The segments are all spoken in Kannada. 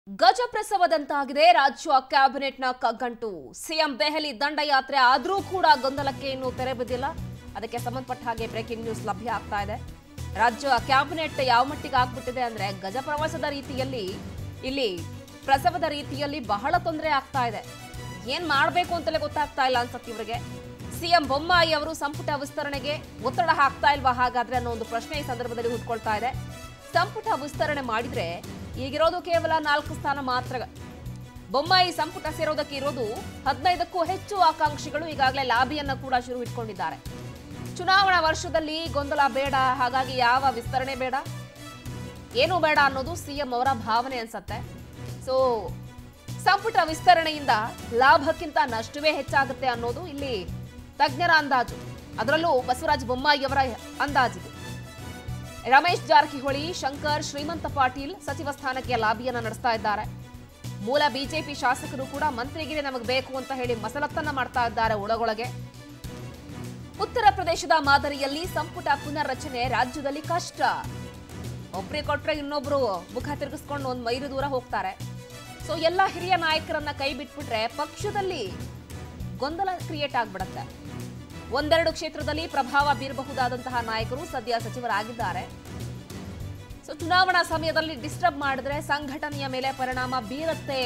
ಗಜಪ್ರಸವದಂತಾಗಿದೆ ರಾಜ್ಯ ಕ್ಯಾಬಿನೆಟ್ನ ಕಗ್ಗಂಟು ಸಿಎಂ ದೆಹಲಿ ದಂಡಯಾತ್ರೆ ಆದರೂ ಕೂಡ ಗೊಂದಲಕ್ಕೆ ಇನ್ನೂ ತೆರೆ ಬಿದ್ದಿಲ್ಲ ಅದಕ್ಕೆ ಸಂಬಂಧಪಟ್ಟ ಹಾಗೆ ಬ್ರೇಕಿಂಗ್ ನ್ಯೂಸ್ ಲಭ್ಯ ಆಗ್ತಾ ಇದೆ ರಾಜ್ಯ ಕ್ಯಾಬಿನೆಟ್ ಯಾವ ಮಟ್ಟಿಗೆ ಆಗ್ಬಿಟ್ಟಿದೆ ಅಂದ್ರೆ ಗಜಪ್ರವಾಸದ ರೀತಿಯಲ್ಲಿ ಇಲ್ಲಿ ಪ್ರಸವದ ರೀತಿಯಲ್ಲಿ ಬಹಳ ತೊಂದರೆ ಆಗ್ತಾ ಇದೆ ಏನ್ ಮಾಡಬೇಕು ಅಂತಲೇ ಗೊತ್ತಾಗ್ತಾ ಇಲ್ಲ ಅನ್ಸತ್ತೆ ಇವರಿಗೆ ಸಿಎಂ ಬೊಮ್ಮಾಯಿ ಅವರು ಸಂಪುಟ ವಿಸ್ತರಣೆಗೆ ಒತ್ತಡ ಹಾಕ್ತಾ ಇಲ್ವಾ ಹಾಗಾದ್ರೆ ಅನ್ನೋ ಒಂದು ಪ್ರಶ್ನೆ ಈ ಸಂದರ್ಭದಲ್ಲಿ ಹುಟ್ಕೊಳ್ತಾ ಇದೆ ಸಂಪುಟ ವಿಸ್ತರಣೆ ಮಾಡಿದ್ರೆ ಈಗಿರೋದು ಕೇವಲ ನಾಲ್ಕು ಸ್ಥಾನ ಮಾತ್ರ ಬೊಮ್ಮಾಯಿ ಸಂಪುಟ ಸೇರೋದಕ್ಕೆ ಇರೋದು ಹದಿನೈದಕ್ಕೂ ಹೆಚ್ಚು ಆಕಾಂಕ್ಷಿಗಳು ಈಗಾಗಲೇ ಲಾಬಿಯನ್ನ ಕೂಡ ಶುರು ಇಟ್ಕೊಂಡಿದ್ದಾರೆ ಚುನಾವಣಾ ವರ್ಷದಲ್ಲಿ ಗೊಂದಲ ಬೇಡ ಹಾಗಾಗಿ ಯಾವ ವಿಸ್ತರಣೆ ಬೇಡ ಏನು ಬೇಡ ಅನ್ನೋದು ಸಿಎಂ ಅವರ ಭಾವನೆ ಅನ್ಸತ್ತೆ ಸೊ ಸಂಪುಟ ವಿಸ್ತರಣೆಯಿಂದ ಲಾಭಕ್ಕಿಂತ ನಷ್ಟವೇ ಹೆಚ್ಚಾಗುತ್ತೆ ಅನ್ನೋದು ಇಲ್ಲಿ ತಜ್ಞರ ಅಂದಾಜು ಅದರಲ್ಲೂ ಬಸವರಾಜ ಬೊಮ್ಮಾಯಿ ಅವರ ಅಂದಾಜಿದೆ ರಮೇಶ್ ಜಾರಕಿಹೊಳಿ ಶಂಕರ್ ಶ್ರೀಮಂತ ಪಾಟೀಲ್ ಸಚಿವ ಸ್ಥಾನಕ್ಕೆ ಲಾಬಿಯನ್ನ ನಡೆಸ್ತಾ ಇದ್ದಾರೆ ಮೂಲ ಬಿಜೆಪಿ ಶಾಸಕರು ಕೂಡ ಮಂತ್ರಿಗಿರಿ ನಮಗೆ ಬೇಕು ಅಂತ ಹೇಳಿ ಮಸಲತ್ತನ್ನ ಮಾಡ್ತಾ ಇದ್ದಾರೆ ಒಳಗೊಳಗೆ ಉತ್ತರ ಪ್ರದೇಶದ ಮಾದರಿಯಲ್ಲಿ ಸಂಪುಟ ಪುನರ್ರಚನೆ ರಾಜ್ಯದಲ್ಲಿ ಕಷ್ಟ ಒಬ್ರಿಗೆ ಕೊಟ್ರೆ ಇನ್ನೊಬ್ರು ಮುಖ ತಿರುಗಿಸ್ಕೊಂಡು ಒಂದ್ ಮೈಲು ದೂರ ಹೋಗ್ತಾರೆ ಸೊ ಎಲ್ಲ ಹಿರಿಯ ನಾಯಕರನ್ನ ಕೈ ಬಿಟ್ಬಿಟ್ರೆ ಪಕ್ಷದಲ್ಲಿ ಗೊಂದಲ ಕ್ರಿಯೇಟ್ ಆಗ್ಬಿಡತ್ತೆ ಒಂದೆರಡು ಕ್ಷೇತ್ರದಲ್ಲಿ ಪ್ರಭಾವ ಬೀರಬಹುದಾದಂತಹ ನಾಯಕರು ಸದ್ಯ ಸಚಿವರಾಗಿದ್ದಾರೆ ಸೊ ಚುನಾವಣಾ ಸಮಯದಲ್ಲಿ ಡಿಸ್ಟರ್ಬ್ ಮಾಡಿದ್ರೆ ಸಂಘಟನೆಯ ಮೇಲೆ ಪರಿಣಾಮ ಬೀರುತ್ತೆ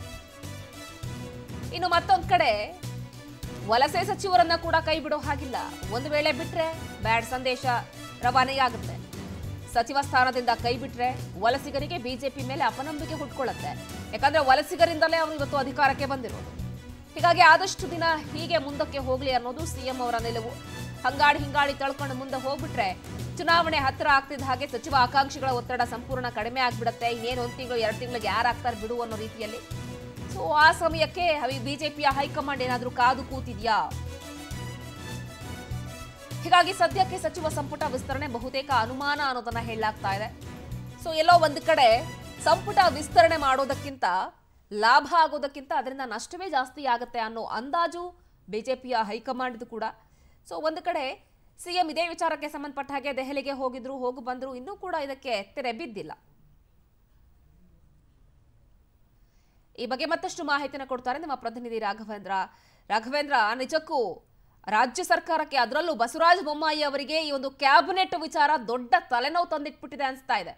ಇನ್ನು ಮತ್ತೊಂದ್ ಕಡೆ ವಲಸೆ ಸಚಿವರನ್ನ ಕೂಡ ಕೈ ಬಿಡೋ ಹಾಗಿಲ್ಲ ಒಂದು ವೇಳೆ ಬಿಟ್ರೆ ಬ್ಯಾಡ್ ಸಂದೇಶ ರವಾನೆಯಾಗುತ್ತೆ ಸಚಿವ ಸ್ಥಾನದಿಂದ ಕೈ ಬಿಟ್ರೆ ವಲಸಿಗರಿಗೆ ಬಿಜೆಪಿ ಮೇಲೆ ಅಪನಂಬಿಕೆ ಹುಟ್ಕೊಳ್ಳುತ್ತೆ ಯಾಕಂದ್ರೆ ವಲಸಿಗರಿಂದಲೇ ಅವರು ಇವತ್ತು ಅಧಿಕಾರಕ್ಕೆ ಬಂದಿರೋದು ಹೀಗಾಗಿ ಆದಷ್ಟು ದಿನ ಹೀಗೆ ಮುಂದಕ್ಕೆ ಹೋಗ್ಲಿ ಅನ್ನೋದು ಸಿಎಂ ಅವರ ನಿಲುವು ಹಂಗಾಡಿ ಹಿಂಗಾಡಿ ತಳ್ಕೊಂಡು ಮುಂದೆ ಹೋಗ್ಬಿಟ್ರೆ ಚುನಾವಣೆ ಹತ್ತಿರ ಆಗ್ತಿದ್ದ ಹಾಗೆ ಸಚಿವ ಆಕಾಂಕ್ಷಿಗಳ ಒತ್ತಡ ಸಂಪೂರ್ಣ ಕಡಿಮೆ ಆಗ್ಬಿಡುತ್ತೆ ಇನ್ನೇನು ಒಂದು ತಿಂಗಳು ಎರಡು ತಿಂಗಳಿಗೆ ಯಾರು ಆಗ್ತಾರೆ ಬಿಡು ಅನ್ನೋ ರೀತಿಯಲ್ಲಿ ಸೊ ಆ ಸಮಯಕ್ಕೆ ಬಿಜೆಪಿಯ ಹೈಕಮಾಂಡ್ ಏನಾದರೂ ಕಾದು ಕೂತಿದ್ಯಾ ಹೀಗಾಗಿ ಸದ್ಯಕ್ಕೆ ಸಚಿವ ಸಂಪುಟ ವಿಸ್ತರಣೆ ಬಹುತೇಕ ಅನುಮಾನ ಅನ್ನೋದನ್ನ ಹೇಳಲಾಗ್ತಾ ಇದೆ ಸೊ ಎಲ್ಲೋ ಒಂದು ಕಡೆ ಸಂಪುಟ ವಿಸ್ತರಣೆ ಮಾಡೋದಕ್ಕಿಂತ ಲಾಭ ಆಗೋದಕ್ಕಿಂತ ಅದರಿಂದ ನಷ್ಟವೇ ಜಾಸ್ತಿ ಆಗುತ್ತೆ ಅನ್ನೋ ಅಂದಾಜು ಬಿಜೆಪಿಯ ಹೈಕಮಾಂಡ್ದು ಕೂಡ ಸೊ ಒಂದು ಕಡೆ ಸಿಎಂ ಇದೇ ವಿಚಾರಕ್ಕೆ ಸಂಬಂಧಪಟ್ಟ ಹಾಗೆ ದೆಹಲಿಗೆ ಹೋಗಿದ್ರು ಹೋಗಿ ಬಂದ್ರು ಇನ್ನೂ ಕೂಡ ಇದಕ್ಕೆ ತೆರೆ ಬಿದ್ದಿಲ್ಲ ಈ ಬಗ್ಗೆ ಮತ್ತಷ್ಟು ಮಾಹಿತಿನ ಕೊಡ್ತಾರೆ ನಮ್ಮ ಪ್ರತಿನಿಧಿ ರಾಘವೇಂದ್ರ ರಾಘವೇಂದ್ರ ನಿಜಕ್ಕೂ ರಾಜ್ಯ ಸರ್ಕಾರಕ್ಕೆ ಅದರಲ್ಲೂ ಬಸವರಾಜ ಬೊಮ್ಮಾಯಿ ಅವರಿಗೆ ಈ ಒಂದು ಕ್ಯಾಬಿನೆಟ್ ವಿಚಾರ ದೊಡ್ಡ ತಲೆನೋವು ತಂದಿಟ್ಬಿಟ್ಟಿದೆ ಅನ್ಸ್ತಾ ಇದೆ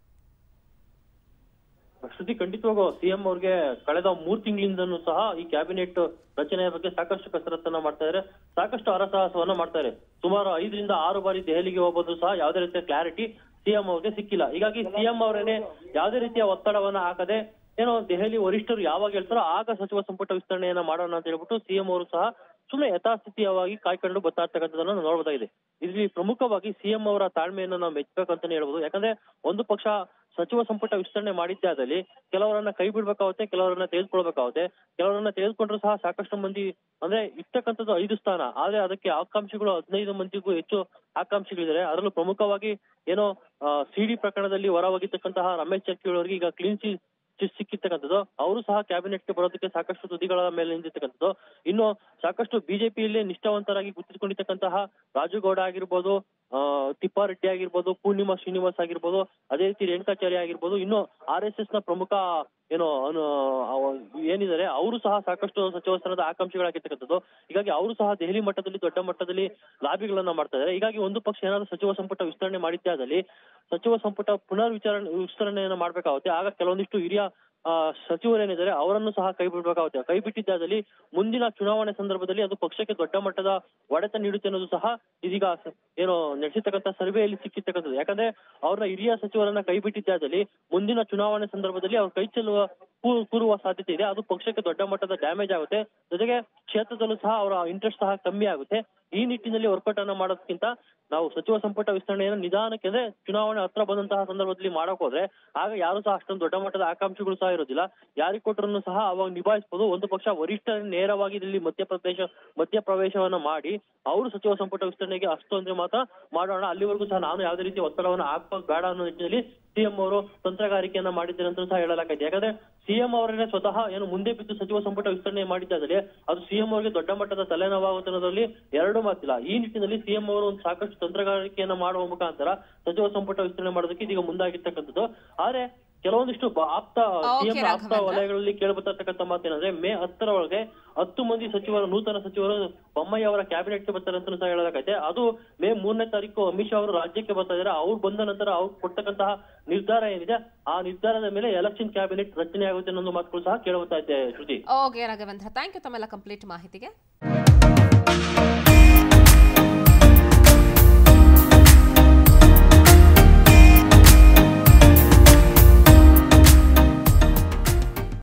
ಶ್ರುತಿ ಖಂಡಿತವಾಗೂ ಸಿಎಂ ಅವ್ರಿಗೆ ಕಳೆದ ಮೂರ್ ತಿಂಗಳಿಂದನೂ ಸಹ ಈ ಕ್ಯಾಬಿನೆಟ್ ರಚನೆಯ ಬಗ್ಗೆ ಸಾಕಷ್ಟು ಕಸರತ್ತನ್ನ ಮಾಡ್ತಾ ಇದ್ದಾರೆ ಸಾಕಷ್ಟು ಹರಸಾಹಸವನ್ನ ಮಾಡ್ತಾ ಇದ್ದಾರೆ ಸುಮಾರು ಐದರಿಂದ ಆರು ಬಾರಿ ದೆಹಲಿಗೆ ಹೋಗೋದು ಸಹ ಯಾವುದೇ ರೀತಿಯ ಕ್ಲಾರಿಟಿ ಸಿಎಂ ಅವ್ರಿಗೆ ಸಿಕ್ಕಿಲ್ಲ ಹೀಗಾಗಿ ಸಿಎಂ ಅವರೇನೆ ಯಾವುದೇ ರೀತಿಯ ಒತ್ತಡವನ್ನ ಹಾಕದೆ ಏನೋ ದೆಹಲಿ ವರಿಷ್ಠರು ಯಾವಾಗ ಹೇಳ್ತಾರೋ ಆಗ ಸಚಿವ ಸಂಪುಟ ವಿಸ್ತರಣೆಯನ್ನ ಮಾಡೋಣ ಅಂತ ಹೇಳ್ಬಿಟ್ಟು ಸಿಎಂ ಅವರು ಸಹ ಸುಮ್ಮನೆ ಯಥಾಸ್ಥಿತಿಯವಾಗಿ ಕಾಯ್ಕೊಂಡು ಬರ್ತಾ ಇರ್ತಕ್ಕಂಥದ್ದನ್ನ ನಾವು ನೋಡ್ಬೋದಾಗಿದೆ ಇಲ್ಲಿ ಪ್ರಮುಖವಾಗಿ ಸಿಎಂ ಅವರ ತಾಳ್ಮೆಯನ್ನ ನಾವು ಮೆಚ್ಚಬೇಕಂತಾನೆ ಹೇಳ್ಬೋದು ಯಾಕಂದ್ರೆ ಒಂದು ಪಕ್ಷ ಸಚಿವ ಸಂಪುಟ ವಿಸ್ತರಣೆ ಮಾಡಿದ್ದೇ ಆದಲ್ಲಿ ಕೆಲವರನ್ನ ಕೈ ಬಿಡ್ಬೇಕಾಗುತ್ತೆ ಕೆಲವರನ್ನ ತೆಗೆದುಕೊಳ್ಬೇಕಾಗುತ್ತೆ ಕೆಲವರನ್ನ ತೆಗೆದುಕೊಂಡ್ರು ಸಹ ಸಾಕಷ್ಟು ಮಂದಿ ಅಂದ್ರೆ ಇರ್ತಕ್ಕಂಥದ್ದು ಐದು ಸ್ಥಾನ ಆದ್ರೆ ಅದಕ್ಕೆ ಆಕಾಂಕ್ಷಿಗಳು ಹದಿನೈದು ಮಂದಿಗೂ ಹೆಚ್ಚು ಆಕಾಂಕ್ಷಿಗಳಿದ್ದಾರೆ ಅದರಲ್ಲೂ ಪ್ರಮುಖವಾಗಿ ಏನೋ ಸಿಡಿ ಪ್ರಕರಣದಲ್ಲಿ ಹೊರ ಹೋಗಿರ್ತಕ್ಕಂತಹ ರಮೇಶ್ ಜಾರಕಿಹೊಳಿ ಅವರಿಗೆ ಈಗ ಕ್ಲೀನ್ ಚಿ ಸಿಕ್ಕಿರ್ತಕ್ಕಂಥದ್ದು ಅವರು ಸಹ ಕ್ಯಾಬಿನೆಟ್ಗೆ ಬರೋದಕ್ಕೆ ಸಾಕಷ್ಟು ತುದಿಗಳ ಮೇಲೆ ನಿಂತಿರ್ತಕ್ಕಂಥದ್ದು ಇನ್ನು ಸಾಕಷ್ಟು ಬಿಜೆಪಿಯಲ್ಲಿ ನಿಷ್ಠಾವಂತರಾಗಿ ಗುರುತಿಸಿಕೊಂಡಿರ್ತಕ್ಕಂತಹ ರಾಜುಗೌಡ ಆಗಿರ್ಬೋದು ಆ ತಿಪ್ಪಾರೆಡ್ಡಿ ಆಗಿರ್ಬೋದು ಪೂರ್ಣಿಮಾ ಶ್ರೀನಿವಾಸ್ ಆಗಿರ್ಬೋದು ಅದೇ ರೀತಿ ರೇಣುಕಾಚಾರ್ಯ ಆಗಿರ್ಬೋದು ಇನ್ನು ಆರ್ ಎಸ್ ಎಸ್ ನ ಪ್ರಮುಖ ಏನೋ ಅನು ಅವ- ಏನಿದ್ದಾರೆ ಅವರು ಸಹ ಸಾಕಷ್ಟು ಸಚಿವ ಸ್ಥಾನದ ಆಕಾಂಕ್ಷಿಗಳಾಗಿರ್ತಕ್ಕಂಥದ್ದು ಹೀಗಾಗಿ ಅವರು ಸಹ ದೆಹಲಿ ಮಟ್ಟದಲ್ಲಿ ದೊಡ್ಡ ಮಟ್ಟದಲ್ಲಿ ಲಾಬಿಗಳನ್ನ ಮಾಡ್ತಾ ಇದ್ದಾರೆ ಹೀಗಾಗಿ ಒಂದು ಪಕ್ಷ ಏನಾದ್ರು ಸಚಿವ ಸಂಪುಟ ವಿಸ್ತರಣೆ ಮಾಡಿದ್ದೇ ಆದಲ್ಲಿ ಸಚಿವ ಸಂಪುಟ ಪುನರ್ ವಿಚಾರಣೆ ವಿಸ್ತರಣೆಯನ್ನ ಮಾಡ್ಬೇಕಾಗುತ್ತೆ ಆಗ ಕೆಲವೊಂದಿಷ್ಟು ಹಿರಿಯ ಆ, ಸಚಿವರೇನಿದ್ದಾರೆ ಅವರನ್ನು ಸಹ ಕೈ ಬಿಡ್ಬೇಕಾಗುತ್ತೆ ಕೈ ಬಿಟ್ಟಿದ್ದಾದಲ್ಲಿ ಮುಂದಿನ ಚುನಾವಣೆ ಸಂದರ್ಭದಲ್ಲಿ ಅದು ಪಕ್ಷಕ್ಕೆ ದೊಡ್ಡ ಮಟ್ಟದ ಹೊಡೆತ ನೀಡುತ್ತೆ ಅನ್ನೋದು ಸಹ ಇದೀಗ ಸ- ಏನು ನಡೆಸಿರ್ತಕ್ಕಂಥ ಸರ್ವೆಯಲ್ಲಿ ಸಿಕ್ಕಿರ್ತಕ್ಕಂಥದ್ದು ಯಾಕಂದ್ರೆ ಅವರ ಹಿರಿಯ ಸಚಿವರನ್ನ ಕೈ ಬಿಟ್ಟಿದ್ದಾದಲ್ಲಿ ಮುಂದಿನ ಚುನಾವಣೆ ಸಂದರ್ಭದಲ್ಲಿ ಅವ್ರು ಕೈ ಚೆಲ್ಲುವ ಕೂ- ಕೂರುವ ಸಾಧ್ಯತೆ ಇದೆ ಅದು ಪಕ್ಷಕ್ಕೆ ದೊಡ್ಡ ಮಟ್ಟದ ಡ್ಯಾಮೇಜ್ ಆಗುತ್ತೆ ಜೊತೆಗೆ ಕ್ಷೇತ್ರದಲ್ಲೂ ಸಹ ಅವರ ಇಂಟ್ರೆಸ್ಟ್ ಸಹ ಕಮ್ಮಿ ಆಗುತ್ತೆ ಈ ನಿಟ್ಟಿನಲ್ಲಿ ವರ್ಕೌಟ್ ಅನ್ನ ಮಾಡೋದಕ್ಕಿಂತ ನಾವು ಸಚಿವ ಸಂಪುಟ ವಿಸ್ತರಣೆಯನ್ನು ನಿಧಾನಕ್ಕೆ ಅಂದ್ರೆ ಚುನಾವಣೆ ಹತ್ರ ಬಂದಂತಹ ಸಂದರ್ಭದಲ್ಲಿ ಮಾಡಕ್ ಹೋದ್ರೆ ಆಗ ಯಾರು ಸಹ ಅಷ್ಟೊಂದು ದೊಡ್ಡ ಮಟ್ಟದ ಆಕಾಂಕ್ಷಿಗಳು ಸಹ ಇರೋದಿಲ್ಲ ಯಾರಿಗೆ ಕೊಟ್ಟರು ಸಹ ಅವಾಗ ನಿಭಾಯಿಸಬಹುದು ಒಂದು ಪಕ್ಷ ವರಿಷ್ಠ ನೇರವಾಗಿ ಇಲ್ಲಿ ಮಧ್ಯಪ್ರದೇಶ ಮಧ್ಯಪ್ರವೇಶವನ್ನ ಮಾಡಿ ಅವರು ಸಚಿವ ಸಂಪುಟ ವಿಸ್ತರಣೆಗೆ ಅಷ್ಟು ಅಂದ್ರೆ ಮಾತ್ರ ಮಾಡೋಣ ಅಲ್ಲಿವರೆಗೂ ಸಹ ನಾನು ಯಾವುದೇ ರೀತಿಯ ಒತ್ತಡವನ್ನು ಹಾಕೋದು ಬೇಡ ಅನ್ನೋ ನಿಟ್ಟಿನಲ್ಲಿ ಸಿಎಂ ಅವರು ತಂತ್ರಗಾರಿಕೆಯನ್ನ ಮಾಡಿದ್ದಾರೆ ಅಂತ ಸಹ ಹೇಳಲಾಗಿದೆ ಯಾಕಂದ್ರೆ ಸಿಎಂ ಅವರನ್ನೇ ಸ್ವತಃ ಏನು ಮುಂದೆ ಬಿದ್ದು ಸಚಿವ ಸಂಪುಟ ವಿಸ್ತರಣೆ ಮಾಡಿದ್ದಾದರೆ ಅದು ಸಿಎಂ ಅವರಿಗೆ ದೊಡ್ಡ ಮಟ್ಟದ ತಲೆನೋವಾಗುತ್ತೆ ಅನ್ನೋದ್ರಲ್ಲಿ ಎರಡು ಮಾತಿಲ್ಲ ಈ ನಿಟ್ಟಿನಲ್ಲಿ ಸಿಎಂ ಅವರು ಒಂದು ಸಾಕಷ್ಟು ತಂತ್ರಗಾರಿಕೆಯನ್ನ ಮಾಡುವ ಮುಖಾಂತರ ಸಚಿವ ಸಂಪುಟ ವಿಸ್ತರಣೆ ಮಾಡೋದಕ್ಕೆ ಇದೀಗ ಮುಂದಾಗಿರ್ತಕ್ಕಂಥದ್ದು ಆದ್ರೆ ಕೆಲವೊಂದಿಷ್ಟು ಬ- ಆಪ್ತ Okay, ಸಿಎಂ ಆಪ್ತ ರಾಘವೇಂದ್ರ. ವಲಯಗಳಲ್ಲಿ ಕೇಳಬರ್ತಕ್ಕಂಥ ಮಾತೇನಂದ್ರೆ ಮೇ ಹತ್ತರ ಒಳಗೆ ಹತ್ತು ಮಂದಿ ಸಚಿವರು ನೂತನ ಸಚಿವರು ಬೊಮ್ಮಾಯಿ ಅವರ ಕ್ಯಾಬಿನೆಟ್ಗೆ ಬರ್ತಾರೆ ಅಂತ ಸಹ ಹೇಳಲಾಗೈತೆ ಅದು ಮೇ ಮೂರನೇ ತಾರೀಕು ಅಮಿತ್ ಶಾ ಅವರು ರಾಜ್ಯಕ್ಕೆ ಬರ್ತಾ ಇದ್ದಾರೆ ಅವ್ರು ಬಂದ ನಂತರ ಅವ್ರು ಕೊಡ್ತಕ್ಕಂತಹ ನಿರ್ಧಾರ ಏನಿದೆ ಆ ನಿರ್ಧಾರದ ಮೇಲೆ ಎಲೆಕ್ಷನ್ ಕ್ಯಾಬಿನೆಟ್ ರಚನೆ ಆಗುತ್ತೆ ಅನ್ನೋ ಮಾತುಗಳು ಸಹ ಕೇಳಬರ್ತಾ ಇದೆ Shruti okay Raghavendra thank you ತಮ್ಮೆಲ್ಲ ಕಂಪ್ಲೀಟ್ ಮಾಹಿತಿಗೆ